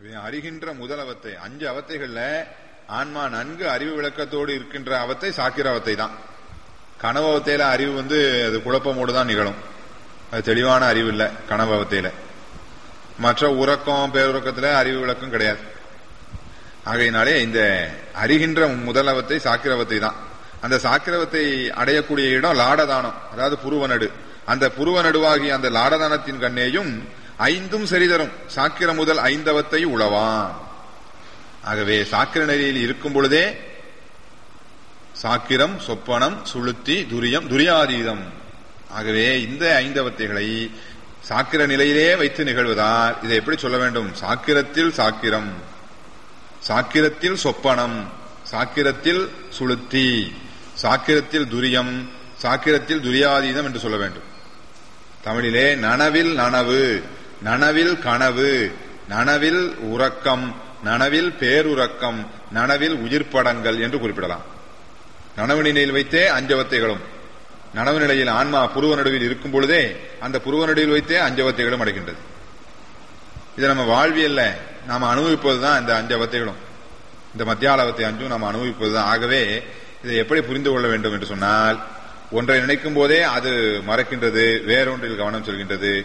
இவன் அறிகின்ற முதல் அவத்தை அஞ்சு அவத்தைகள்ல ஆன்மா நன்கு அறிவு விளக்கத்தோடு இருக்கின்ற அவத்தை சாக்கிர அவத்தை தான் கனவு அவத்தையில அறிவு வந்து அது குழப்பமோடு தான் நிகழும் அது தெளிவான அறிவு இல்ல கனவு அவத்தையில மற்ற உறக்கம் பேருறக்கத்துல அறிவு விளக்கம் கிடையாது ஆகையினாலே இந்த அறிகின்ற முதலவத்தை சாக்கிரவத்தை தான் அந்த சாக்கிரவத்தை அடையக்கூடிய இடம் லாடதானம் அதாவது புருவநடு அந்த புருவநடுவாகிய அந்த லாடதானத்தின் கண்ணேயும் ஐந்தும் சரிதரும் சாக்கிர முதல் ஐந்தவத்தை உளவான் ஆகவே சாக்கிர நெறியில் இருக்கும் பொழுதே சாக்கிரம் சொப்பனம் சுளுத்தி துரியம் துரியாதீதம் ஆகவே இந்த ஐந்தவத்தைகளை சாக்கிர நிலையிலே வைத்து நிகழ்வதால் இதை எப்படி சொல்ல வேண்டும் சாக்கிரத்தில் சாக்கிரம் சாக்கிரத்தில் சொப்பனம் சாக்கிரத்தில் சுளுத்தி சாக்கிரத்தில் துரியம் சாக்கிரத்தில் துரியாதீதம் என்று சொல்ல வேண்டும் தமிழிலே நனவில் நனவு நனவில் கனவு நனவில் உறக்கம் நனவில் பேருறக்கம் நனவில் உயிர்ப்படங்கள் என்று குறிப்பிடலாம் நனவு நிலையில் வைத்தே அஞ்சவத்தைகளும் நனவு நிலையில் ஆன்மா புருவ நடுவில் இருக்கும் பொழுதே அந்த புருவ நடுவில் வைத்தே அஞ்சவத்தைகளும் அடைகின்றது இது நம்ம வாழ்வியல்ல நாம அனுபவிப்பதுதான் இந்த அஞ்சவத்தைகளும் இந்த மத்தியாலவத்தை அஞ்சும் நாம் அனுபவிப்பதுதான் ஆகவே இதை எப்படி புரிந்து கொள்ள வேண்டும் என்று சொன்னால் ஒன்றை நினைக்கும் போதே அது மறக்கின்றது வேறொன்றில் கவனம் செல்கின்றது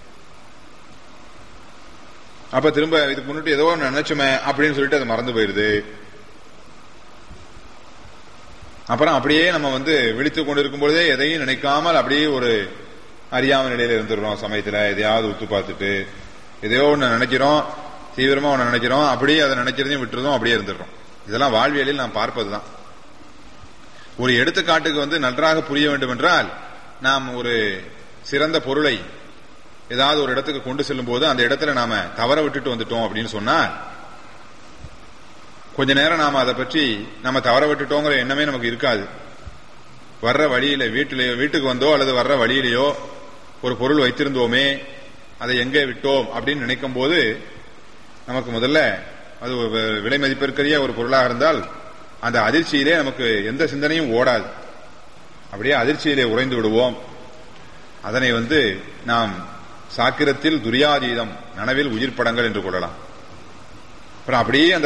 அப்ப திரும்ப இதுக்கு முன்னிட்டு ஏதோ ஒன்று நினைச்சுமே அப்படின்னு சொல்லிட்டு அது மறந்து போயிருது அப்புறம் அப்படியே நம்ம வந்து விழித்துக் கொண்டிருக்கும் பொழுதே எதையும் நினைக்காமல் அப்படியே ஒரு அறியாம நிலையில இருந்துடுறோம் சமயத்துல எதையாவது உத்து பார்த்துட்டு எதையோ ஒன்று நினைக்கிறோம் தீவிரமா ஒன்று நினைக்கிறோம் அப்படியே அதை நினைக்கிறதையும் விட்டுறதும் அப்படியே இருந்துடுறோம் இதெல்லாம் வாழ்வியலில் நாம் பார்ப்பதுதான் ஒரு எடுத்துக்காட்டுக்கு வந்து நன்றாக புரிய வேண்டும் என்றால் நாம் ஒரு சிறந்த பொருளை ஏதாவது ஒரு இடத்துக்கு கொண்டு செல்லும் போது அந்த இடத்துல நாம தவற விட்டுட்டு வந்துட்டோம் அப்படின்னு சொன்னா கொஞ்ச நேரம் நாம அதை பற்றி நம்ம தவற விட்டுட்டோங்கிற எண்ணமே நமக்கு இருக்காது வர்ற வழியில வீட்டிலேயோ வீட்டுக்கு வந்தோ அல்லது வர்ற வழியிலேயோ ஒரு பொருள் வைத்திருந்தோமே அதை எங்கே விட்டோம் அப்படின்னு நினைக்கும் போது நமக்கு முதல்ல அது ஒரு விலை மதிப்பிற்கரிய ஒரு பொருளாக இருந்தால் அந்த அதிர்ச்சியிலே நமக்கு எந்த சிந்தனையும் ஓடாது அப்படியே அதிர்ச்சியிலே உறைந்து விடுவோம் அதனை வந்து நாம் சாக்கிரத்தில் துரியாதீதம் நனவில் உயிர் படங்கள் என்று கொள்ளலாம் அப்புறம் அப்படியே அந்த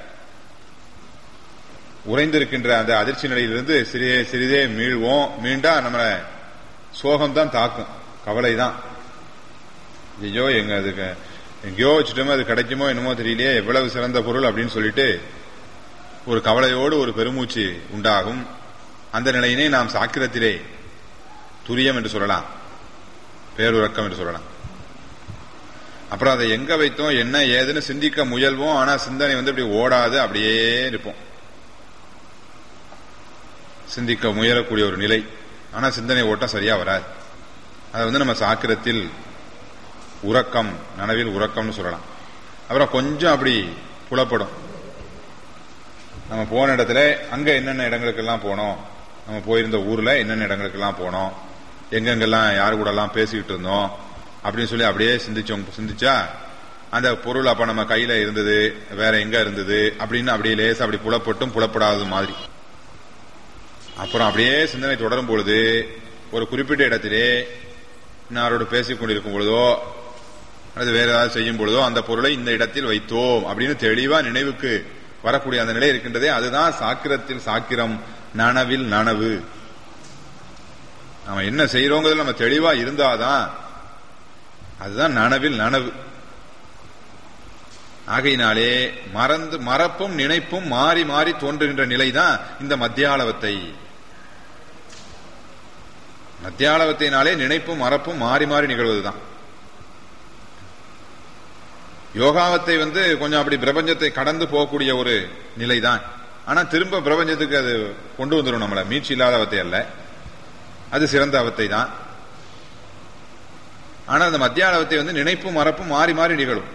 உறைந்திருக்கின்ற அந்த அதிர்ச்சி நிலையிலிருந்து சிறிதே சிறிதே மீழ்வோம் மீண்டா நம்ம சோகம்தான் தாக்கும் கவலை தான் ஐயோ எங்க அதுக்கு எங்கேயோ வச்சுட்டோமோ அது கிடைக்குமோ என்னமோ தெரியலையே எவ்வளவு சிறந்த பொருள் அப்படின்னு சொல்லிட்டு ஒரு கவலையோடு ஒரு பெருமூச்சு உண்டாகும் அந்த நிலையினை நாம் சாக்கிரத்திலே துரியம் என்று சொல்லலாம் பேருறக்கம் என்று சொல்லலாம் அப்புறம் அதை எங்க வைத்தோம் என்ன ஏதுன்னு சிந்திக்க முயல்வோம் ஆனா சிந்தனை வந்து இப்படி ஓடாது அப்படியே இருப்போம் சிந்திக்க முயலக்கூடிய ஒரு நிலை ஆனா சிந்தனை ஓட்டம் சரியா வராது அதை வந்து நம்ம சாக்கிரத்தில் உறக்கம் நனவில் உறக்கம்னு சொல்லலாம் அப்புறம் கொஞ்சம் அப்படி புலப்படும் நம்ம போன இடத்துல அங்க என்னென்ன இடங்களுக்கெல்லாம் போனோம் நம்ம போயிருந்த ஊர்ல என்னென்ன இடங்களுக்கெல்லாம் போனோம் எங்கெங்கெல்லாம் யாரு கூட எல்லாம் பேசிக்கிட்டு இருந்தோம் அப்படின்னு சொல்லி அப்படியே சிந்திச்சோம் சிந்திச்சா அந்த பொருள் அப்ப நம்ம கையில இருந்தது வேற எங்க இருந்தது அப்படின்னு அப்படியே லேசா அப்படி புலப்பட்டும் புலப்படாத மாதிரி அப்புறம் அப்படியே சிந்தனை தொடரும் பொழுது ஒரு குறிப்பிட்ட இடத்திலே இன்னாரோடு பேசிக் கொண்டிருக்கும் பொழுதோ அல்லது வேற ஏதாவது செய்யும் பொழுதோ அந்த பொருளை இந்த இடத்தில் வைத்தோம் அப்படின்னு தெளிவா நினைவுக்கு வரக்கூடிய அந்த நிலை இருக்கின்றதே அதுதான் சாக்கிரத்தில் சாக்கிரம் நனவில் நனவு நாம என்ன செய்யறோங்கிறதுல நம்ம தெளிவா இருந்தாதான் அதுதான் நனவில் நனவு ஆகையினாலே மறந்து மறப்பும் நினைப்பும் மாறி மாறி தோன்றுகின்ற நிலைதான் இந்த மத்தியாளவத்தை மத்தியாளவத்தினாலே நினைப்பும் மறப்பும் மாறி மாறி நிகழ்வதுதான் யோகாவத்தை வந்து கொஞ்சம் அப்படி பிரபஞ்சத்தை கடந்து போகக்கூடிய ஒரு நிலைதான் ஆனா திரும்ப பிரபஞ்சத்துக்கு அது கொண்டு வந்துடும் நம்மள மீட்சி இல்லாத அவத்தை அல்ல அது சிறந்த அவத்தை தான் ஆனா அந்த மத்தியாளவத்தை வந்து நினைப்பும் மறப்பும் மாறி மாறி நிகழும்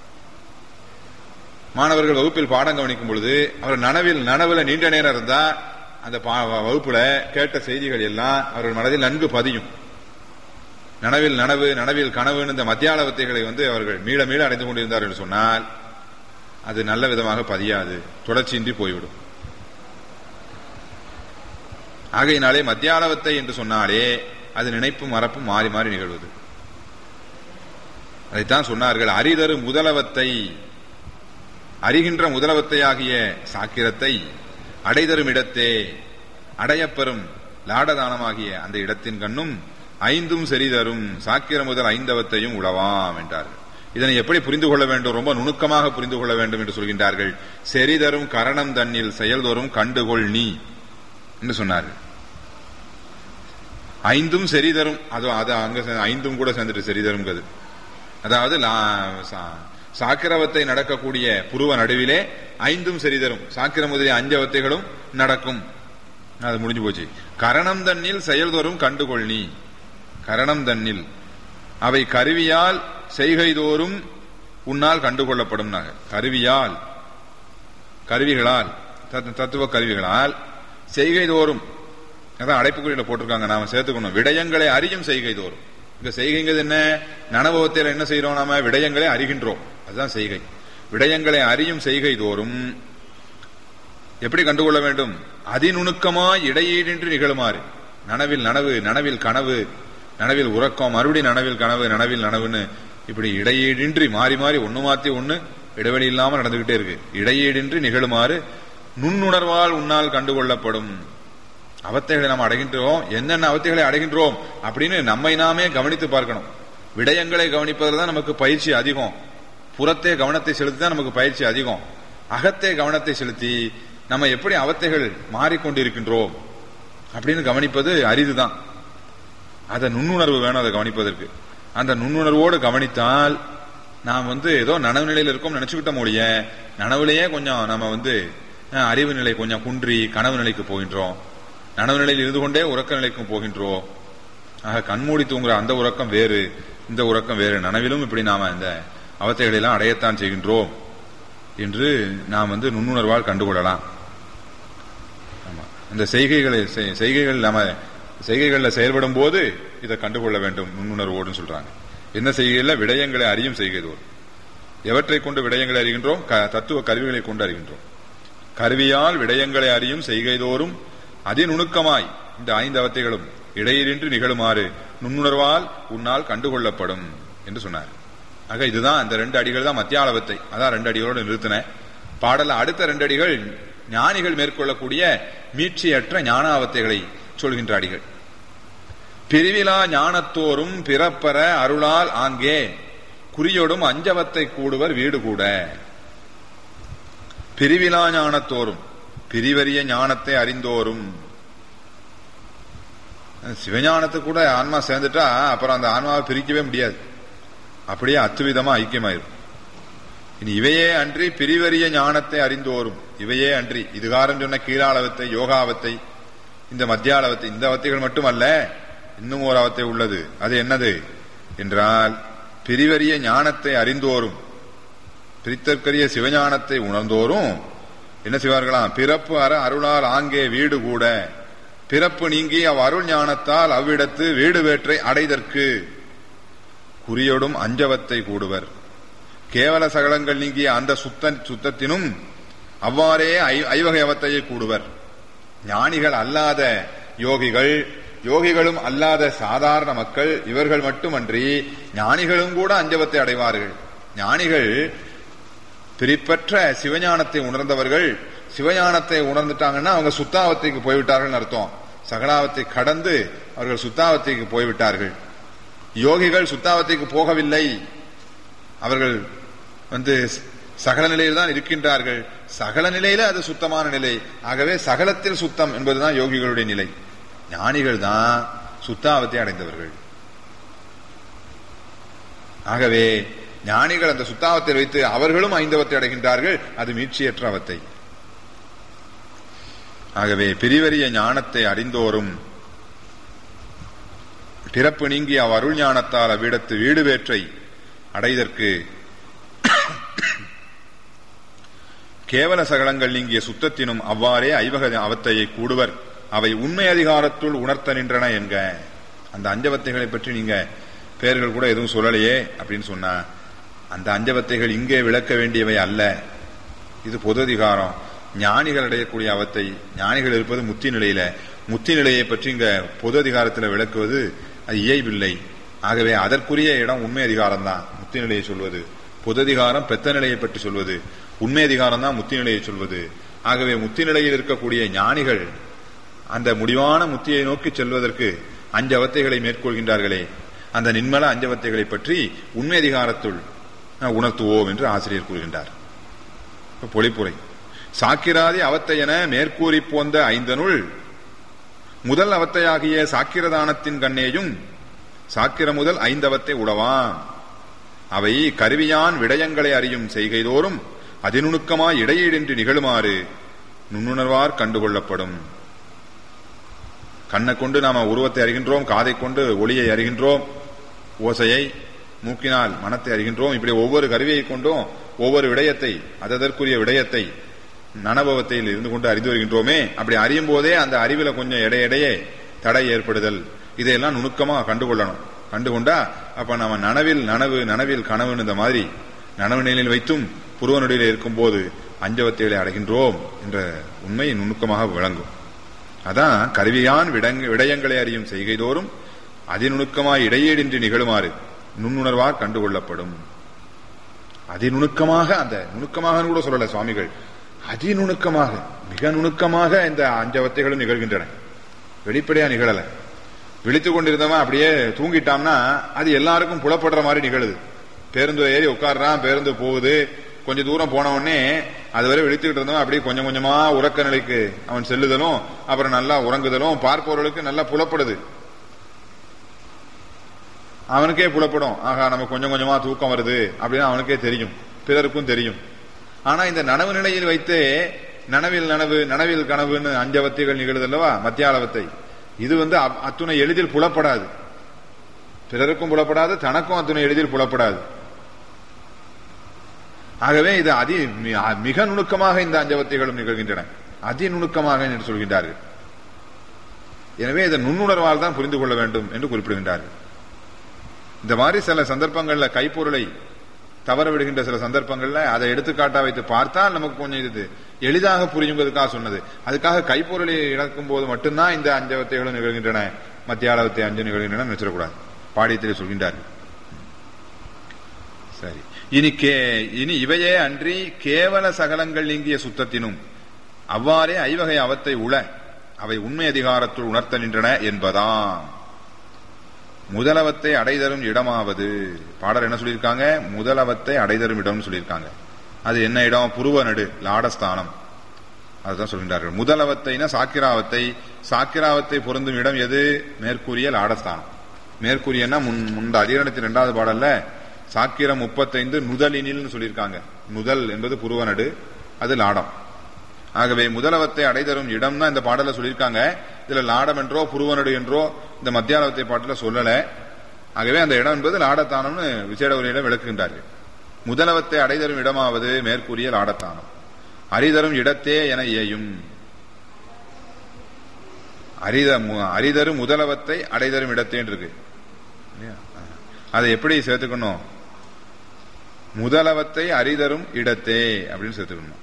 மாணவர்கள் வகுப்பில் பாடம் கவனிக்கும் பொழுது அவர் நனவில் நனவுல நீண்ட நேரம் இருந்தா அந்த வகுப்புல கேட்ட செய்திகள் எல்லாம் அவர்கள் மனதில் நன்கு பதியும் நனவில் நனவு நனவில் கனவுன்னு இந்த மத்தியாளவத்தைகளை வந்து அவர்கள் மீள மீள அடைந்து கொண்டிருந்தார் என்று சொன்னால் அது நல்ல விதமாக பதியாது தொடர்ச்சியின்றி போய்விடும் ஆகையினாலே மத்தியாளவத்தை என்று சொன்னாலே அது நினைப்பும் மறப்பும் மாறி மாறி நிகழ்வது அதைத்தான் சொன்னார்கள் அரிதரு முதலவத்தை அறிகின்ற முதலவத்தையாகிய சாக்கிரத்தை அடைதரும் இடத்தே அடையப்பெறும் லாடதானமாகிய அந்த இடத்தின் கண்ணும் ஐந்தும் செறிதரும் சாக்கிர முதல் ஐந்தவத்தையும் உளவாம் என்றார்கள் இதனை எப்படி புரிந்து கொள்ள வேண்டும் ரொம்ப நுணுக்கமாக புரிந்து கொள்ள வேண்டும் என்று சொல்கின்றார்கள் செறிதரும் கரணம் தன்னில் செயல்தோறும் கண்டுகொள் நீ என்று சொன்னார்கள் ஐந்தும் செறிதரும் அது அது அங்க சே- ஐந்தும் கூட சேர்ந்துட்டு செறிதருங்கிறது அதாவது லா- சா- சாக்கிரவத்தை நடக்கக்கூடிய புருவ நடுவிலே ஐந்தும் செறிதரும் சாக்கிர முதலிய அஞ்சவத்தைகளும் நடக்கும் அது முடிஞ்சு போச்சு கரணம் தன்னில் செயல்தோறும் கண்டுகொள் நீ கரணம் தன்னில் அவை கருவியால் செய்கைதோறும் உன்னால் கண்டுகொள்ளப்படும் கருவியால் கருவிகளால் தத்து- தத்துவ கருவிகளால் செய்கைதோறும் அதான் அடைப்புக்குறியில போட்டிருக்காங்க நாம சேர்த்துக்கணும் விடயங்களை அறியும் செய்கை தோறும் இங்க செய்கைங்கிறது என்ன நனபவத்தில் என்ன செய்யறோம் நாம விடயங்களை அறிகின்றோம் அதுதான் செய்கை விடயங்களை அறியும் செய்கை தோறும் எப்படி கண்டுகொள்ள வேண்டும் அதிநுணுக்கமாய் இடையீடின்றி நிகழுமாறு நனவில் நனவு நனவில் கனவு நனவில் உறக்கம் மறுபடி நனவில் கனவு நனவில் நனவுன்னு இப்படி இடையீடின்றி மாறி மாறி ஒண்ணு மாத்தி ஒண்ணு இடைவெளி இல்லாம நடந்துகிட்டே இருக்கு இடையீடின்றி நிகழுமாறு நுண்ணுணர்வால் உன்னால் கண்டுகொள்ளப்படும் அவத்தைகளை நாம் அடைகின்றோம் என்னென்ன அவத்தைகளை அடைகின்றோம் அப்படின்னு நம்மை நாமே கவனித்து பார்க்கணும் விடயங்களை கவனிப்பதில் தான் நமக்கு பயிற்சி அதிகம் புறத்தே கவனத்தை செலுத்தி தான் நமக்கு பயிற்சி அதிகம் அகத்தே கவனத்தை செலுத்தி நம்ம எப்படி அவத்தைகள் மாறிக்கொண்டிருக்கின்றோம் அப்படின்னு கவனிப்பது அரிதுதான் அதை நுண்ணுணர்வு வேணும் அதை கவனிப்பதற்கு அந்த நுண்ணுணர்வோடு கவனித்தால் நாம் வந்து ஏதோ நனவு நிலையில் இருக்கோம் நினைச்சுக்கிட்ட முடிய நனவுலயே கொஞ்சம் நம்ம வந்து அஹ், அறிவு நிலை கொஞ்சம் குன்றி கனவு நிலைக்கு போகின்றோம் நனவு நிலையில் இருந்து கொண்டே உறக்க நிலைக்கும் போகின்றோம் ஆக கண்மூடி தூங்குற அந்த உறக்கம் வேறு இந்த உறக்கம் வேறு நனவிலும் இப்படி நாம இந்த அவத்தைகளை எல்லாம் அடையத்தான் செய்கின்றோம் என்று நாம் வந்து நுண்ணுணர்வால் கண்டுகொள்ளலாம் ஆமா. இந்த செய்கைகளை செய்- செய்கைகள் நாம செய்கைகளில் செயல்படும் போது இதை கண்டுகொள்ள வேண்டும் நுண்ணுணர்வோடுன்னு சொல்றாங்க என்ன செய்கையில் விடயங்களை அறியும் செய்கைதோர் எவற்றை கொண்டு விடயங்களை அறிகின்றோம் க- தத்துவ கருவிகளை கொண்டு அறிகின்றோம் கருவியால் விடயங்களை அறியும் செய்கைதோறும் அதிநுணுக்கமாய் இந்த ஐந்து அவத்தைகளும் இடையிலின்றி நிகழுமாறு நுண்ணுணர்வால் உன்னால் கண்டுகொள்ளப்படும் என்று சொன்னார் ஆக இதுதான் இந்த ரெண்டு அடிகள் தான் மத்தியாலவத்தை அதான் ரெண்டு அடிகளோடு நிறுத்தினேன் பாடல அடுத்த ரெண்டு அடிகள் ஞானிகள் மேற்கொள்ளக்கூடிய மீட்சியற்ற ஞானாவத்தைகளை சொல்கின்ற அடிகள் பிரிவிலா ஞானத்தோறும் பிறப்பற அருளால் ஆங்கே குறியொடும் அஞ்சவத்தை கூடுவர் வீடு கூட பிரிவிலா ஞானத்தோறும் பிரிவறிய ஞானத்தை அறிந்தோறும் சிவஞானத்து கூட ஆன்மா சேர்ந்துட்டா அப்புறம் அந்த ஆன்மாவை பிரிக்கவே முடியாது அப்படியே அத்துவிதமா ஐக்கியமாயிரும் இனி இவையே அன்றி பிரிவறிய ஞானத்தை அறிந்தோறும் இவையே அன்றி இதுகாரம் சொன்ன கீழாளவத்தை யோகாவத்தை இந்த மத்தியாளவத்தை இந்த அவத்தைகள் மட்டுமல்ல இன்னும் ஒரு அவத்தை உள்ளது அது என்னது என்றால் பிரிவறிய ஞானத்தை அறிந்தோறும் பிரித்தற்கரிய சிவஞானத்தை உணர்ந்தோறும் என்ன செய்வார்களாம் பிறப்பு அற அருளால் ஆங்கே வீடு கூட பிறப்பு நீங்கி அவ் அருள் ஞானத்தால் அவ்விடத்து வீடு வேற்றை அடைதற்கு குறியொடும் அஞ்சவத்தை கூடுவர் கேவல சகலங்கள் நீங்கிய அந்த சுத்த சுத்தத்தினும் அவ்வாறே ஐ- ஐவகை அவத்தையை கூடுவர் ஞானிகள் அல்லாத யோகிகள் யோகிகளும் அல்லாத சாதாரண மக்கள் இவர்கள் மட்டுமன்றி ஞானிகளும் கூட அஞ்சவத்தை அடைவார்கள் ஞானிகள் பிரிப்பற்ற சிவஞானத்தை உணர்ந்தவர்கள் சிவஞானத்தை உணர்ந்துட்டாங்கன்னா அவங்க சுத்தாவத்தைக்கு போய்விட்டார்கள் அர்த்தம் சகலாவத்தை கடந்து அவர்கள் சுத்தாவத்தைக்கு போய்விட்டார்கள் யோகிகள் சுத்தாவத்தைக்கு போகவில்லை அவர்கள் வந்து சகல நிலையில் தான் இருக்கின்றார்கள் சகல நிலையில அது சுத்தமான நிலை ஆகவே சகலத்தில் சுத்தம் என்பதுதான் யோகிகளுடைய நிலை ஞானிகள் தான் சுத்தாவத்தை அடைந்தவர்கள் ஆகவே ஞானிகள் அந்த சுத்தாவத்தை வைத்து அவர்களும் ஐந்தவத்தை அடைகின்றார்கள் அது மீட்சியற்ற அவத்தை ஆகவே பிரிவறிய ஞானத்தை அறிந்தோறும் பிறப்பு நீங்கி அவ் அருள் ஞானத்தால் அவ்விடத்து வீடு வேற்றை அடைதற்கு கேவல சகலங்கள் நீங்கிய சுத்தத்தினும் அவ்வாறே ஐவக அவத்தையை கூடுவர் அவை உண்மை அதிகாரத்துள் உணர்த்த நின்றன என்க அந்த அஞ்சவத்தைகளை பற்றி நீங்க பெயர்கள் கூட எதுவும் சொல்லலையே அப்படின்னு சொன்னா அந்த அஞ்சவத்தைகள் இங்கே விளக்க வேண்டியவை அல்ல இது பொது அதிகாரம் ஞானிகள் அடையக்கூடிய அவத்தை ஞானிகள் இருப்பது முத்தி நிலையில முத்தி நிலையை பற்றி இங்க பொது அதிகாரத்தில் விளக்குவது அது இயல்பில்லை ஆகவே அதற்குரிய இடம் உண்மை அதிகாரம் தான் முத்தி நிலையை சொல்வது பொததிகாரம் பெத்த நிலையை பற்றி சொல்வது உண்மை அதிகாரம் தான் முத்தி நிலையை சொல்வது ஆகவே முத்தி நிலையில் இருக்கக்கூடிய ஞானிகள் அந்த முடிவான முத்தியை நோக்கி செல்வதற்கு அஞ்சு அவத்தைகளை மேற்கொள்கின்றார்களே அந்த நின்மல அஞ்சவத்தைகளை பற்றி உண்மை அதிகாரத்துள் உணர்த்துவோம் என்று ஆசிரியர் கூறுகின்றார் பொழிப்புரை சாக்கிராதி அவத்தை என மேற்கூறி போந்த ஐந்தனுள் முதல் அவத்தையாகிய சாக்கிரதானத்தின் கண்ணேயும் சாக்கிர முதல் ஐந்தவத்தை உடவாம் அவை கருவியான் விடயங்களை அறியும் செய்கைதோறும் அதிநுணுக்கமாய் இடையீடின்றி நிகழுமாறு நுண்ணுணர்வார் கண்டுகொள்ளப்படும் கண்ணை கொண்டு நாம உருவத்தை அறிகின்றோம் காதை கொண்டு ஒளியை அறிகின்றோம் ஓசையை மூக்கினால் மனத்தை அறிகின்றோம் இப்படி ஒவ்வொரு கருவியை கொண்டும் ஒவ்வொரு விடயத்தை அதற்குரிய விடயத்தை நனபவத்தில் இருந்து கொண்டு அறிந்து வருகின்றோமே அப்படி அறியும் போதே அந்த அறிவில கொஞ்சம் இடையிடையே தடை ஏற்படுதல் இதையெல்லாம் நுணுக்கமா கண்டுகொள்ளணும் கண்டுகொண்டா அப்ப நம்ம நனவில் நனவு நனவில் கனவுன்னு இந்த மாதிரி நனவு நிலையில் வைத்தும் புருவனுடையில் இருக்கும் போது அஞ்சவத்தைகளை அடைகின்றோம் என்ற உண்மை நுணுக்கமாக விளங்கும் அதான் கருவியான் விடங்க விடயங்களை அறியும் செய்கைதோறும் அதிநுணுக்கமாய் இடையீடின்றி நிகழுமாறு நுண்ணுணர்வார் கண்டுகொள்ளப்படும் அதிநுணுக்கமாக அந்த நுணுக்கமாக கூட சொல்லல சுவாமிகள் அதிநுணுக்கமாக மிக நுணுக்கமாக இந்த அஞ்சவத்தைகளும் நிகழ்கின்றன வெளிப்படையா நிகழல விழித்துக் கொண்டிருந்தவன் அப்படியே தூங்கிட்டான்னா அது எல்லாருக்கும் புலப்படுற மாதிரி நிகழுது பேருந்து ஏறி உட்காடுறான் பேருந்து போகுது கொஞ்ச தூரம் போன உடனே அதுவரை விழித்துக்கிட்டு இருந்தவன் அப்படியே கொஞ்சம் கொஞ்சமா உறக்க நிலைக்கு அவன் செல்லுதலும் அப்புறம் நல்லா உறங்குதலும் பார்ப்பவர்களுக்கு நல்லா புலப்படுது அவனுக்கே புலப்படும் ஆகா நம்ம கொஞ்சம் கொஞ்சமா தூக்கம் வருது அப்படின்னு அவனுக்கே தெரியும் பிறருக்கும் தெரியும் ஆனா இந்த நனவு நிலையில் வைத்து நனவில் நனவு நனவில் கனவுன்னு அஞ்சவத்தைகள் நிகழுதல்லவா மத்தியாலவத்தை இது வந்து அத்துணை எளிதில் புலப்படாது பிறருக்கும் புலப்படாது தனக்கும் அத்துணை எளிதில் புலப்படாது ஆகவே இது அதி மிக நுணுக்கமாக இந்த அஞ்சவத்தைகளும் நிகழ்கின்றன அதி நுணுக்கமாக என்று சொல்கின்றார்கள் எனவே இதை நுண்ணுணர்வால் தான் புரிந்து கொள்ள வேண்டும் என்று குறிப்பிடுகின்றார்கள் இந்த மாதிரி சில சந்தர்ப்பங்கள்ல கைப்பொருளை தவற விடுகின்ற சில சந்தர்ப்பங்கள்ல அதை எடுத்துக்காட்டா வைத்து பார்த்தால் நமக்கு கொஞ்சம் இது எளிதாக புரியுங்கிறதுக்காக சொன்னது அதுக்காக கைப்பொருளை இழக்கும் போது மட்டும்தான் இந்த அஞ்சவத்தைகளும் நிகழ்கின்றன மத்தியாலவத்தை அஞ்சு நிகழ்கின்றன நினைச்சிடக்கூடாது பாடியத்திலே சொல்கின்றார்கள் சரி இனி கே இனி இவையே அன்றி கேவல சகலங்கள் நீங்கிய சுத்தத்தினும் அவ்வாறே ஐவகை அவத்தை உள அவை உண்மை அதிகாரத்துள் உணர்த்த நின்றன என்பதாம் முதலவத்தை அடைதரும் இடமாவது பாடல் என்ன சொல்லியிருக்காங்க முதலவத்தை அடைதரும் இடம்னு சொல்லியிருக்காங்க அது என்ன இடம் புருவ நடு லாடஸ்தானம் அதுதான் சொல்கின்றார்கள் முதலவத்தைனா சாக்கிராவத்தை சாக்கிராவத்தை பொருந்தும் இடம் எது மேற்கூறிய லாடஸ்தானம் மேற்கூறியன்னா முன் முந்த அதிகரணத்தின் இரண்டாவது பாடல்ல சாக்கிரம் முப்பத்தைந்து நுதலினில் சொல்லியிருக்காங்க நுதல் என்பது புருவநடு அது லாடம் ஆகவே முதலவத்தை அடைதரும் இடம் தான் இந்த பாடல சொல்லியிருக்காங்க இதுல லாடம் என்றோ புருவனடு என்றோ இந்த மத்தியாலவத்தை பாட்டில சொல்லல ஆகவே அந்த இடம் என்பது லாடத்தானம்னு விசேட உரையில விளக்குகின்றார்கள் முதலவத்தை அடைதரும் இடமாவது மேற்கூறிய லாடத்தானம் அரிதரும் இடத்தே என ஏயும் அரித அரிதரும் முதலவத்தை அடைதரும் இடத்தேன் இருக்கு அதை எப்படி சேர்த்துக்கணும் முதலவத்தை அரிதரும் இடத்தே அப்படின்னு சேர்த்துக்கணும்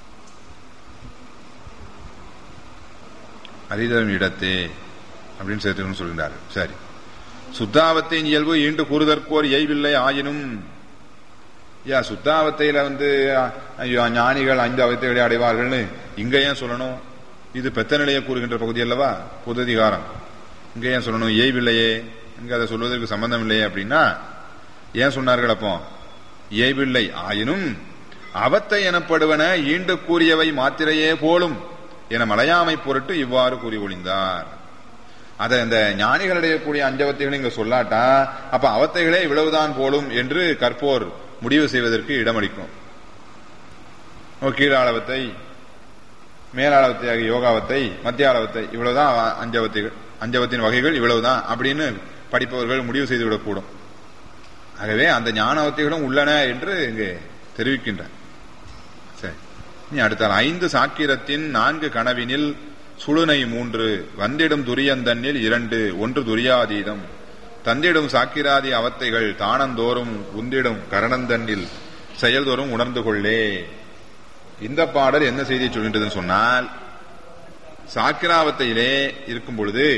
அரிதரும் இடத்தே அப்படின்னு சேர்த்துக்கணும் சொல்கிறார்கள் சரி சுத்தாவத்தின் இயல்பு ஈண்டு கூறுதற்கோர் இயல்பில்லை ஆயினும் யா சுத்தாவத்தையில வந்து ஐயோ ஞானிகள் ஐந்து அவத்தைகளை அடைவார்கள்னு இங்க ஏன் சொல்லணும் இது பெத்த நிலையை கூறுகின்ற பகுதி அல்லவா பொது அதிகாரம் இங்க ஏன் சொல்லணும் இயல்பில்லையே இங்க அதை சொல்வதற்கு சம்பந்தம் இல்லையே அப்படின்னா ஏன் சொன்னார்கள் அப்போ இயல்பில்லை ஆயினும் அவத்தை எனப்படுவன ஈண்டு கூறியவை மாத்திரையே போலும் என மலையாமை பொருட்டு இவ்வாறு கூறி ஒளிந்தார் அதை இந்த ஞானிகள் அடையக்கூடிய அஞ்சவத்தைகளை இங்க சொல்லாட்டா அப்ப அவத்தைகளே இவ்வளவுதான் போலும் என்று கற்போர் முடிவு செய்வதற்கு இடமளிக்கும் கீழாளவத்தை மேலாளவத்தை ஆகிய யோகாவத்தை மத்திய அளவத்தை இவ்வளவுதான் அஞ்சவத்தைகள் அஞ்சவத்தின் வகைகள் இவ்வளவுதான் அப்படின்னு படிப்பவர்கள் முடிவு செய்துவிடக்கூடும் ஆகவே அந்த ஞானவத்தைகளும் உள்ளன என்று இங்கு தெரிவிக்கின்றன சரி இனி அடுத்த ஐந்து சாக்கிரத்தின் நான்கு கனவினில் சுழுனை மூன்று வந்திடும் துரியந்தன்னில் இரண்டு ஒன்று துரியாதீதம் தந்திடும் சாக்கிராதி அவத்தைகள் தானந்தோறும் உந்திடும் கரணந்தன்னில் செயல்தோறும் உணர்ந்து கொள்ளே இந்த பாடல் என்ன செய்தி சொல்கின்றதுன்னு சொன்னால் சாக்கிராவத்தையிலே இருக்கும் பொழுது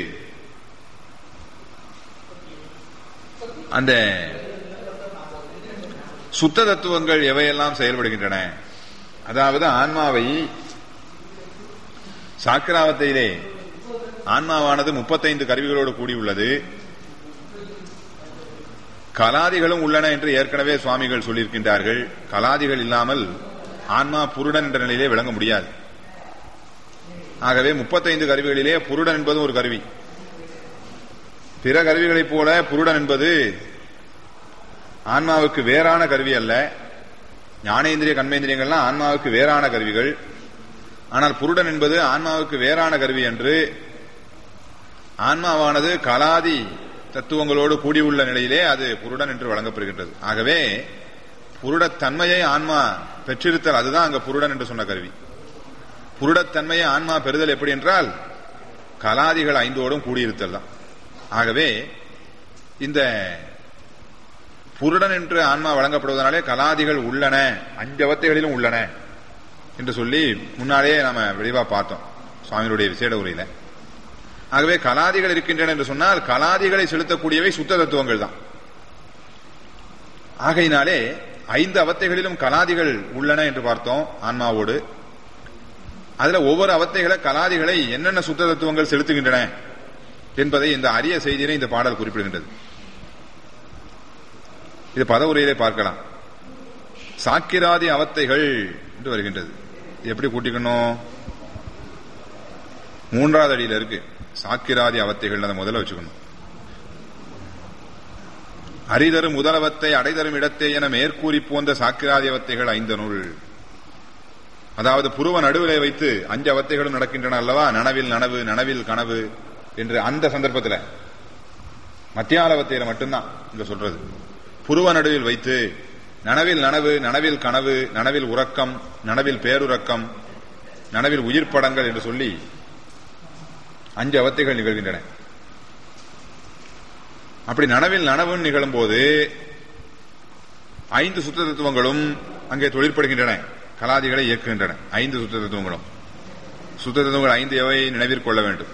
அந்த சுத்த தத்துவங்கள் எவையெல்லாம் செயல்படுகின்றன அதாவது ஆன்மாவை சாக்கிராவத்தையிலே ஆன்மாவானது முப்பத்தைந்து கருவிகளோடு கூடியுள்ளது கலாதிகளும் உள்ளன என்று ஏற்கனவே சுவாமிகள் சொல்லியிருக்கின்றார்கள் கலாதிகள் இல்லாமல் ஆன்மா புருடன் என்ற நிலையிலே விளங்க முடியாது ஆகவே முப்பத்தைந்து கருவிகளிலே புருடன் என்பது ஒரு கருவி பிற கருவிகளைப் போல புருடன் என்பது ஆன்மாவுக்கு வேறான கருவி அல்ல ஞானேந்திரிய கண்மேந்திரியங்கள்லாம் ஆன்மாவுக்கு வேறான கருவிகள் ஆனால் புருடன் என்பது ஆன்மாவுக்கு வேறான கருவி என்று ஆன்மாவானது கலாதி தத்துவங்களோடு கூடியுள்ள நிலையிலே அது புருடன் என்று வழங்கப்படுகின்றது ஆகவே புருடத்தன்மையை ஆன்மா பெற்றிருத்தல் அதுதான் அங்க புருடன் என்று சொன்ன கருவி புருடத்தன்மையை ஆன்மா பெறுதல் எப்படி என்றால் கலாதிகள் ஐந்தோடும் கூடியிருத்தல் தான் ஆகவே இந்த புருடன் என்று ஆன்மா வழங்கப்படுவதனாலே கலாதிகள் உள்ளன அஞ்சு அவத்தைகளிலும் உள்ளன என்று சொல்லி முன்னாலே நாம விளைவா பார்த்தோம் சுவாமியுடைய விசேட உரையில ஆகவே கலாதிகள் இருக்கின்றன என்று சொன்னால் கலாதிகளை செலுத்தக்கூடியவை சுத்த தத்துவங்கள் தான் ஆகையினாலே ஐந்து அவத்தைகளிலும் கலாதிகள் உள்ளன என்று பார்த்தோம் ஆன்மாவோடு அதுல ஒவ்வொரு அவத்தைகளை கலாதிகளை என்னென்ன சுத்த தத்துவங்கள் செலுத்துகின்றன என்பதை இந்த அரிய செய்தியினை இந்த பாடல் குறிப்பிடுகின்றது இது பதவுரையிலே பார்க்கலாம் சாக்கிராதி அவத்தைகள் என்று வருகின்றது இது எப்படி கூட்டிக்கணும் மூன்றாவது அடியில இருக்கு சாக்கிராதி அவத்தைகள் அதை முதல்ல வச்சுக்கணும் அரிதரும் முதலவத்தை அடைதரும் இடத்தை என மேற்கூறி போந்த சாக்கிராதி அவத்தைகள் ஐந்து நூல் அதாவது புருவ நடுவிலே வைத்து அஞ்சு அவத்தைகளும் நடக்கின்றன அல்லவா நனவில் நனவு நனவில் கனவு என்று அந்த சந்தர்ப்பத்தில் மத்தியாலவத்தையில மட்டும்தான் இங்க சொல்றது புருவ நடுவில் வைத்து நனவில் நனவு நனவில் கனவு நனவில் உறக்கம் நனவில் பேருறக்கம் நனவில் உயிர் படங்கள் என்று சொல்லி அஞ்சு அவத்தைகள் நிகழ்கின்றன அப்படி நனவில் நனவுன்னு நிகழும் போது ஐந்து சுத்த தத்துவங்களும் அங்கே தொழிற்படுகின்றன கலாதிகளை இயக்குகின்றன ஐந்து சுத்த தத்துவங்களும் சுத்த தத்துவங்கள் ஐந்து எவை நினைவிற்கொள்ள வேண்டும்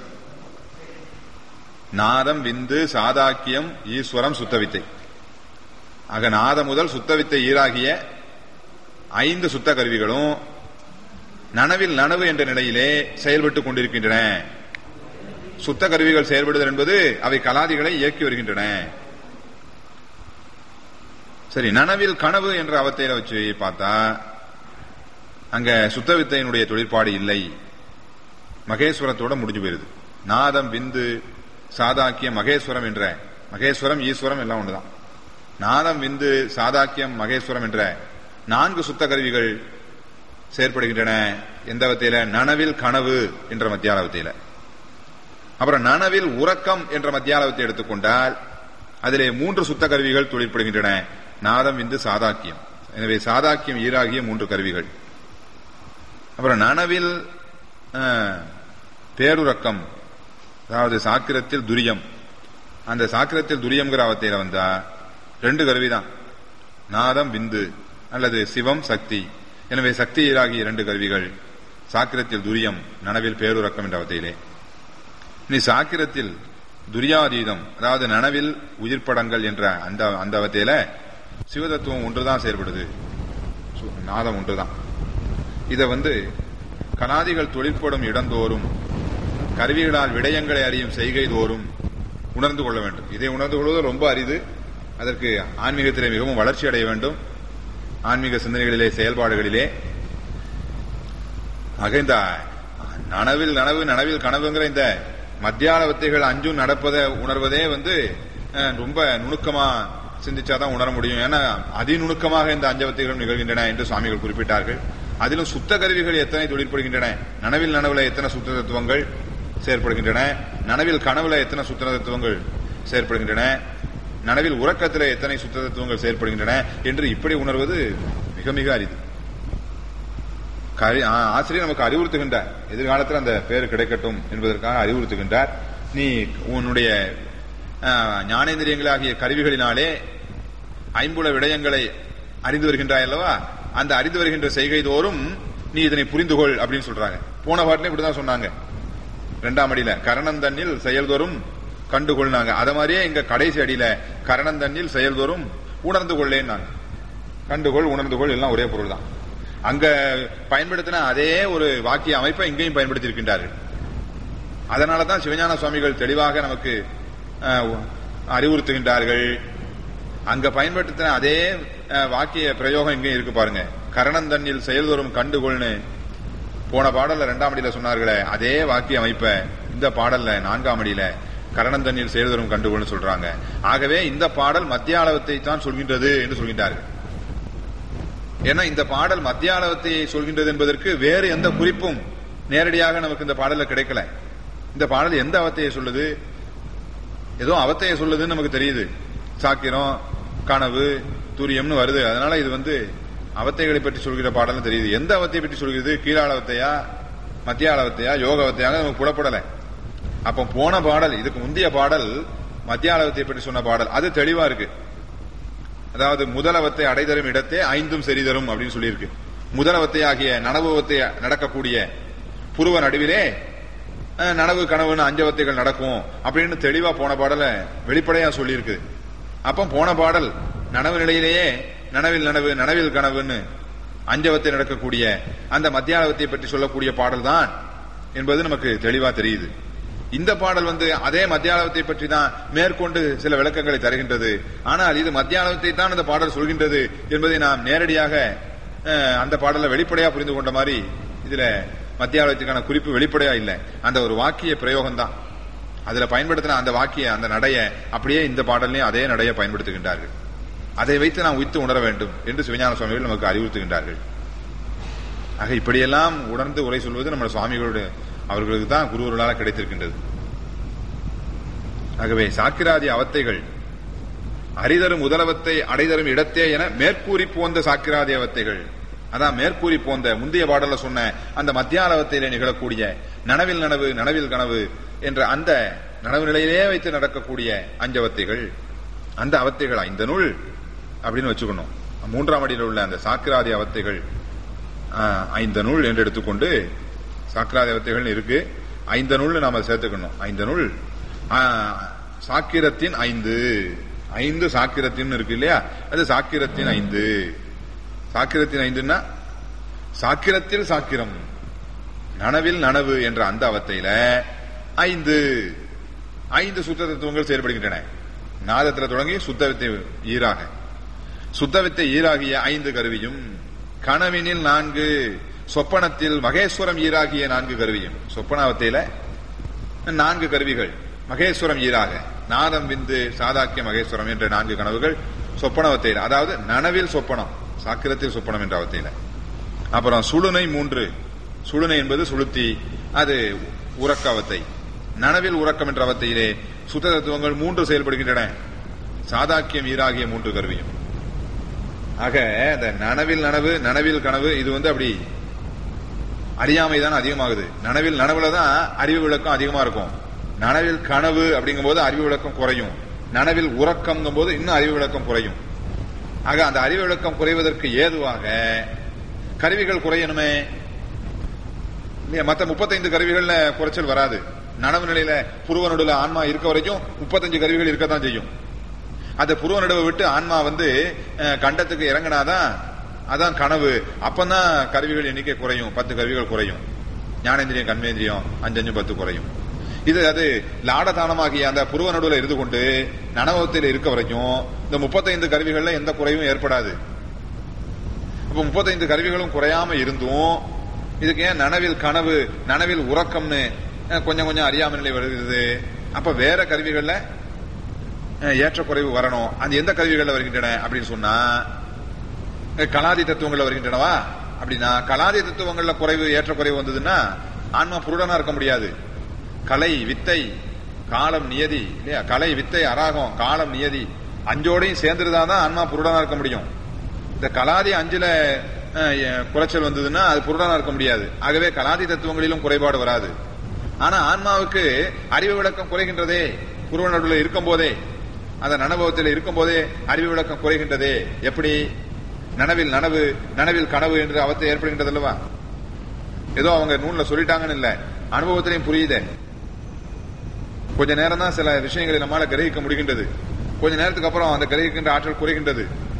நாதம் விந்து சாதாக்கியம் ஈஸ்வரம் சுத்தவித்தை ஆக நாத முதல் சுத்தவித்தை ஈராகிய ஐந்து சுத்த கருவிகளும் நனவில் நனவு என்ற நிலையிலே செயல்பட்டுக் கொண்டிருக்கின்றன சுத்த கருவிகள் செயல்படுதல் என்பது அவை கலாதிகளை இயக்கி வருகின்றன சரி நனவில் கனவு என்ற அவத்தையில வச்சு பார்த்தா அங்க சுத்த வித்தையினுடைய தொழிற்பாடு இல்லை மகேஸ்வரத்தோட முடிஞ்சு போயிருது நாதம் விந்து சாதாக்கியம் மகேஸ்வரம் என்ற மகேஸ்வரம் ஈஸ்வரம் எல்லாம் ஒண்ணுதான் நாதம் விந்து சாதாக்கியம் மகேஸ்வரம் என்ற நான்கு சுத்த கருவிகள் செயற்படுகின்றன எந்த வத்தையில நனவில் கனவு என்ற மத்தியாலவத்தையில அப்புறம் நனவில் உறக்கம் என்ற மத்தியாலவத்தை எடுத்துக்கொண்டால் அதிலே மூன்று சுத்த கருவிகள் தொழிற்படுகின்றன நாதம் விந்து சாதாக்கியம் எனவே சாதாக்கியம் ஈராகிய மூன்று கருவிகள் அப்புறம் நனவில் பேருறக்கம் அதாவது சாக்கிரத்தில் துரியம் அந்த சாக்கிரத்தில் துரியம்ங்கிற அவத்தையில வந்தா ரெண்டு கருவிதான் நாதம் விந்து அல்லது சிவம் சக்தி எனவே சக்தி ஈராகிய இரண்டு கருவிகள் சாக்கிரத்தில் துரியம் நனவில் பேருறக்கம் என்ற அவத்தையிலே இனி சாக்கிரத்தில் துரியாதீதம் அதாவது நனவில் உயிர்ப்படங்கள் என்ற அந்த அந்த அவத்தையில சிவதத்துவம் ஒன்றுதான் செயல்படுது நாதம் ஒன்றுதான் இத வந்து கலாதிகள் தொழிற்படும் இடந்தோறும் கருவிகளால் விடயங்களை அறியும் செய்கை தோறும் உணர்ந்து கொள்ள வேண்டும் இதை உணர்ந்து கொள்வது ரொம்ப அரிது அதற்கு ஆன்மீகத்திலே மிகவும் வளர்ச்சி அடைய வேண்டும் ஆன்மீக சிந்தனைகளிலே செயல்பாடுகளிலே ஆக இந்த நனவில் நனவு நனவில் கனவுங்கிற இந்த மத்தியான வித்தைகள் அஞ்சும் நடப்பதை உணர்வதே வந்து ரொம்ப நுணுக்கமா சிந்திச்சாதான் உணர முடியும் ஏன்னா அதிநுணுக்கமாக இந்த அஞ்சவத்தைகளும் நிகழ்கின்றன என்று சுவாமிகள் குறிப்பிட்டார்கள் அதிலும் சுத்த கருவிகள் எத்தனை தொழிற்படுகின்றன நனவில் நனவுல எத்தனை சுத்த தத்துவங்கள் செயற்படுகின்றன நனவில் கனவுல எத்தனை சுத்த தத்துவங்கள் செயற்படுகின்றன நனவில் உறக்கத்தில் எத்தனை சுத்த தத்துவங்கள் செயற்படுகின்றன என்று இப்படி உணர்வது மிக மிக அரிது ஆசிரியர் நமக்கு அறிவுறுத்துகின்றார் எதிர்காலத்தில் அந்த பேர் கிடைக்கட்டும் என்பதற்காக அறிவுறுத்துகின்றார் நீ உன்னுடைய ஞானேந்திரியங்களாகிய கருவிகளினாலே ஐம்புல விடயங்களை அறிந்து வருகின்றாய் அல்லவா அந்த அறிந்து வருகின்ற செய்கை தோறும் நீ இதனை புரிந்து கொள் அப்படின்னு சொல்றாங்க போன பாட்டிலே இப்படிதான் சொன்னாங்க ரெண்டாம் அடியில கரணந்தண்ணில் செயல்தோறும் கண்டுகொள்னாங்க அத மாதிரியே இங்க கடைசி அடியில கரணந்தண்ணில் செயல்தோறும் உணர்ந்து கொள்ளேன்னாங்க கண்டுகொள் உணர்ந்துகொள் எல்லாம் ஒரே பொருள் தான் அங்க பயன்படுத்தின அதே ஒரு வாக்கிய அமைப்பை இங்கேயும் பயன்படுத்தி இருக்கின்றார்கள் அதனாலதான் சிவஞான சுவாமிகள் தெளிவாக நமக்கு அஹ், அறிவுறுத்துகின்றார்கள் அங்க பயன்படுத்தின அதே அஹ், வாக்கிய பிரயோகம் இங்கே இருக்கு பாருங்க கரணந்தண்ணில் செயல்தோறும் கண்டுகொள்னு போன பாடல்ல ரெண்டாம் அடியில சொன்னார்களே அதே வாக்கிய அமைப்ப இந்த பாடல்ல நான்காம் அடியில கரணந்தண்ணில் செயல்தோறும் கண்டுகொள்னு சொல்றாங்க ஆகவே இந்த பாடல் மத்தியாளவத்தை தான் சொல்கின்றது என்று சொல்கின்றார்கள் ஏன்னா இந்த பாடல் மத்தியாளவத்தை சொல்கின்றது என்பதற்கு வேறு எந்த குறிப்பும் நேரடியாக நமக்கு இந்த பாடல்ல கிடைக்கல இந்த பாடல் எந்த அவத்தையை சொல்லுது ஏதோ அவத்தையை சொல்லுதுன்னு நமக்கு தெரியுது சாக்கிரம் கனவு துரியம்னு வருது அதனால இது வந்து அவத்தைகளை பற்றி சொல்கிற பாடல்னு தெரியுது எந்த அவத்தையை பற்றி சொல்கிறது கீழாளவத்தையா மத்தியாளவத்தையா யோகவத்தையாக நமக்கு புலப்படல அப்ப போன பாடல் இதுக்கு முந்தைய பாடல் மத்தியாளவத்தை பற்றி சொன்ன பாடல் அது தெளிவா இருக்கு அதாவது முதலவத்தை அடைதரும் இடத்தே ஐந்தும் செறிதரும் அப்படின்னு சொல்லியிருக்கு முதலவத்தை ஆகிய நனவுவத்தை நடக்கக்கூடிய புருவ நடுவிலே அஹ், நனவு கனவுன்னு அஞ்சவத்தைகள் நடக்கும் அப்படின்னு தெளிவா போன பாடல வெளிப்படையா சொல்லியிருக்கு அப்ப போன பாடல் நனவு நிலையிலேயே நனவில் நனவு நனவில் கனவுன்னு அஞ்சவத்தை நடக்கக்கூடிய அந்த மத்தியானவத்தை பற்றி சொல்லக்கூடிய பாடல் தான் என்பது நமக்கு தெளிவா தெரியுது இந்த பாடல் வந்து அதே மத்தியானவத்தை பற்றி தான் மேற்கொண்டு சில விளக்கங்களை தருகின்றது ஆனால் இது மத்தியானவத்தை தான் அந்த பாடல் சொல்கின்றது என்பதை நாம் நேரடியாக அஹ், அந்த பாடலை வெளிப்படையா புரிந்து கொண்ட மாதிரி இதுல மத்தியானவத்துக்கான குறிப்பு வெளிப்படையா இல்லை அந்த ஒரு வாக்கிய பிரயோகம் தான் அதுல பயன்படுத்தின அந்த வாக்கிய அந்த நடைய அப்படியே இந்த பாடல்லையும் அதே நடைய பயன்படுத்துகின்றார்கள் அதை வைத்து நாம் உய்த்து உணர வேண்டும் என்று சிவஞான சுவாமிகள் நமக்கு அறிவுறுத்துகின்றார்கள் ஆக இப்படியெல்லாம் உணர்ந்து உரை சொல்வது நம்ம சுவாமிகளுடைய அவர்களுக்கு தான் குருவர்களால் கிடைத்திருக்கின்றது ஆகவே சாக்கிராதி அவத்தைகள் அரிதரும் முதலவத்தை அடைதரும் இடத்தே என மேற்கூறி போந்த சாக்கிராதி அவத்தைகள் அதான் மேற்கூறி போந்த முந்தைய பாடல்ல சொன்ன அந்த மத்தியாலவத்திலே நிகழக்கூடிய நனவில் நனவு நனவில் கனவு என்ற அந்த நனவு நிலையிலே வைத்து நடக்கக்கூடிய அஞ்சவத்தைகள் அந்த அவத்தைகள் ஐந்து நூல் அப்படின்னு வச்சுக்கணும் மூன்றாம் அடியில் உள்ள அந்த சாக்கிராதி அவத்தைகள் ஆஹ், ஐந்து நூல் என்று எடுத்துக்கொண்டு சாக்கிராதி அவத்தைகள் இருக்கு ஐந்து நூல் நாம சேர்த்துக்கணும் ஐந்து நூல் ஆஹ், சாக்கிரத்தின் ஐந்து ஐந்து சாக்கிரத்தின் இருக்கு இல்லையா அது சாக்கிரத்தின் ஐந்து சாக்கிரத்தின் ஐந்துன்னா சாக்கிரத்தில் சாக்கிரம் நனவில் நனவு என்ற அந்த அவத்தையில ஐந்து ஐந்து சுத்த தத்துவங்கள் செயல்படுகின்றன நாதத்தில் தொடங்கி சுத்தவித்தை ஈராக சுத்தவித்தை ஈராகிய ஐந்து கருவியும் கனவினில் நான்கு சொப்பனத்தில் மகேஸ்வரம் ஈராகிய நான்கு கருவியும் சொப்பனாவத்தையில நான்கு கருவிகள் மகேஸ்வரம் ஈராக நாதம் விந்து சாதாக்கிய மகேஸ்வரம் என்ற நான்கு கனவுகள் சொப்பனவத்தையில் அதாவது நனவில் சொப்பனம் சாக்கிரத்தில் சொப்பனம் என்ற அவத்தையில அப்புறம் சுழுனை மூன்று சுழுனை என்பது சுளுத்தி அது உறக்க அவத்தை நனவில் உறக்கம் என்ற அவத்தையிலே சுத்த தத்துவங்கள் மூன்று செயல்படுகின்றன சாதாக்கியம் ஈராகிய மூன்று கருவியும் ஆக இந்த நனவில் நனவு நனவில் கனவு இது வந்து அப்படி அறியாமை தான் அதிகமாகுது நனவில் நனவுல தான் அறிவு விளக்கம் அதிகமா இருக்கும் நனவில் கனவு அப்படிங்கும் போது அறிவு விளக்கம் குறையும் நனவில் உறக்கம்ங்கும் போது இன்னும் அறிவு விளக்கம் குறையும் ஆக அந்த அறிவு விளக்கம் குறைவதற்கு ஏதுவாக கருவிகள் குறையணுமே இல்லையா, மத்த முப்பத்தைந்து கருவிகள்ல குறைச்சல் வராது நனவு நிலையில புருவ நடுவுல ஆன்மா இருக்க வரைக்கும் முப்பத்தஞ்சு கருவிகள் இருக்கத்தான் செய்யும் அந்த புருவ நடுவை விட்டு ஆன்மா வந்து அஹ், கண்டத்துக்கு இறங்கினாதான் அதான் கனவு அப்பதான் கருவிகள் எண்ணிக்கை குறையும் பத்து கருவிகள் குறையும் ஞானேந்திரியம் கண்மேந்திரியம் அஞ்சஞ்சு பத்து குறையும் இது அது லாடதானமாகிய அந்த புருவ நடுவுல இருந்து கொண்டு நனவத்தில் இருக்க வரைக்கும் இந்த முப்பத்தைந்து கருவிகள்ல எந்த குறைவும் ஏற்படாது அப்ப முப்பத்தைந்து கருவிகளும் குறையாம இருந்தும் இதுக்கு ஏன் நனவில் கனவு நனவில் உறக்கம்னு அஹ், கொஞ்சம் கொஞ்சம் அறியாமை நிலை வருகிறது அப்ப வேற கருவிகள்ல அஹ், ஏற்றக்குறைவு வரணும் அந்த எந்த கருவிகள்ல வருகின்றன அப்படின்னு சொன்னா அஹ், கலாதி தத்துவங்கள்ல வருகின்றனவா அப்படின்னா கலாதி தத்துவங்கள்ல குறைவு ஏற்றக்குறைவு வந்ததுன்னா ஆன்மா புருடனா இருக்க முடியாது கலை வித்தை காலம் நியதி இல்லையா கலை வித்தை அராகம் காலம் நியதி அஞ்சோடையும் சேர்ந்துருந்தாதான் ஆன்மா புருடனா இருக்க முடியும் இந்த கலாதி அஞ்சுல அஹ், எ- குறைச்சல் வந்ததுன்னா அது புருடனா இருக்க முடியாது ஆகவே கலாதி தத்துவங்களிலும் குறைபாடு வராது ஆனா ஆன்மாவுக்கு அறிவு விளக்கம் குறைகின்றதே புருவ நடுவில் இருக்கும் போதே அந்த நனபவத்தில் இருக்கும் போதே அறிவு விளக்கம் குறைகின்றதே எப்படி நனவில் நனவு நனவில் கனவு என்று அவத்தை ஏற்படுகின்றது அல்லவா ஏதோ அவங்க நூல்ல சொல்லிட்டாங்கன்னு இல்ல அனுபவத்திலையும் புரியுதே கொஞ்ச நேரம் தான் சில விஷயங்களை நம்மால கிரகிக்க முடிகின்றது கொஞ்ச நேரத்துக்கு அப்புறம் அந்த கிரகிக்கின்ற ஆற்றல் குறைகின்றது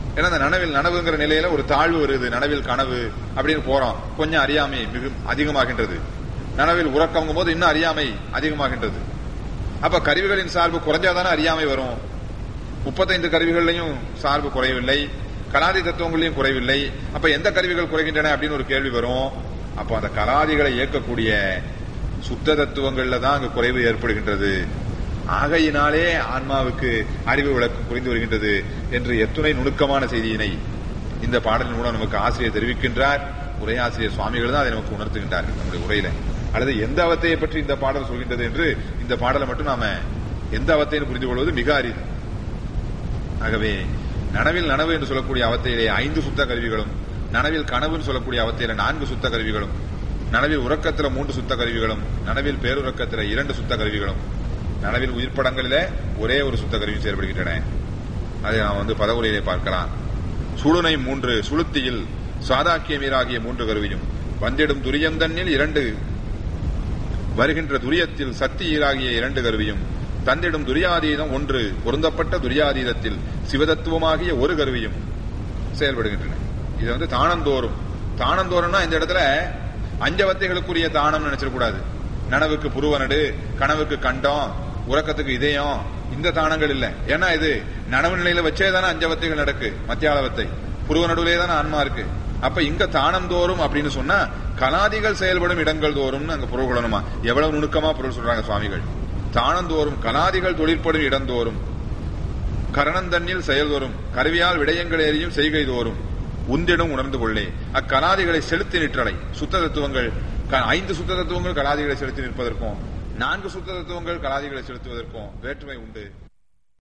ஏன்னா அந்த நனவில் நனவுங்கிற நிலையில ஒரு தாழ்வு வருது நனவில் கனவு அப்படின்னு போறோம் கொஞ்சம் அறியாமை மிக அதிகமாகின்றது நனவில் உறக்கங்கும் போது இன்னும் அறியாமை அதிகமாகின்றது அப்ப கருவிகளின் சார்பு குறைஞ்சாதானே அறியாமை வரும் முப்பத்தைந்து கருவிகள்லையும் சார்பு குறையவில்லை கலாதி தத்துவங்களையும் குறைவில்லை அப்ப எந்த கருவிகள் குறைகின்றன அப்படின்னு ஒரு கேள்வி வரும் அப்போ அந்த கலாதிகளை இயக்கக்கூடிய சுத்த தத்துவங்கள்ல தான் அங்கு குறைவு ஏற்படுகின்றது ஆகையினாலே ஆன்மாவுக்கு அறிவு விளக்கம் புரிந்து வருகின்றது என்று எத்துணை நுணுக்கமான செய்தியினை இந்த பாடலின் மூலம் நமக்கு ஆசிரியர் தெரிவிக்கின்றார் உரையாசிரியர் சுவாமிகள் தான் அதை நமக்கு உணர்த்துகின்றார்கள் நம்முடைய உரையில அல்லது எந்த அவத்தையை பற்றி இந்த பாடல் சொல்கின்றது என்று இந்த பாடலை மட்டும் நாம எந்த அவத்தையும் புரிந்து கொள்வது மிக அரிது ஆகவே நனவில் நனவு என்று சொல்லக்கூடிய அவத்தையிலே ஐந்து சுத்த கருவிகளும் நனவில் கனவுன்னு சொல்லக்கூடிய அவத்தையில நான்கு சுத்த கருவிகளும் நனவில் உறக்கத்துல மூன்று சுத்த கருவிகளும் நனவில் பேருறக்கத்துல இரண்டு சுத்த கருவிகளும் நனவில் உயிர்ப்படங்களில ஒரே ஒரு சுத்த கருவி செயல்படுகின்றன அதை நாம் வந்து பதவுரையிலே பார்க்கலாம் சுழுனை மூன்று சுளுத்தியில் சாதாக்கியமீராகிய மூன்று கருவியும் வந்திடும் துரியந்தன்னில் இரண்டு வருகின்ற துரியத்தில் சக்தி ஈராகிய இரண்டு கருவியும் தந்திடும் துரியாதீதம் ஒன்று பொருந்தப்பட்ட துரியாதீதத்தில் சிவதத்துவமாகிய ஒரு கருவியும் செயல்படுகின்றன இது வந்து தானந்தோறும் தானந்தோறும்னா இந்த இடத்துல அஞ்சவத்தைகளுக்குரிய தானம் நினைச்சிடக்கூடாது நனவுக்கு புருவனடு கனவுக்கு கண்டம் உறக்கத்துக்கு இதயம் இந்த தானங்கள் இல்ல ஏன்னா இது நனவு நிலையில வச்சே தானே அஞ்சவத்தைகள் நடக்கு மத்தியாளவத்தை புருவ நடுவிலே தானே ஆன்மா இருக்கு அப்ப இங்க தானம் தோறும் அப்படின்னு சொன்னா கலாதிகள் செயல்படும் இடங்கள் தோறும்னு அங்க பொருள் கொள்ளணுமா எவ்வளவு நுணுக்கமா பொருள் சொல்றாங்க சுவாமிகள் தானந்தோறும் கலாதிகள் தொழிற்படும் இடந்தோறும் கரணந்தன்னில் செயல்தோறும் கருவியால் விடயங்கள் ஏறியும் செய்கை தோறும் உந்திடம் உணர்ந்து கொள்ளே அக்கலாதிகளை செலுத்தி நிற்றலை சுத்த தத்துவங்கள் க- ஐந்து சுத்த தத்துவங்கள் கலாதிகளை செலுத்தி நிற்பதற்கும் நான்கு சுத்த தத்துவங்கள் கலாதிகளை செலுத்துவதற்கும் வேற்றுமை உண்டு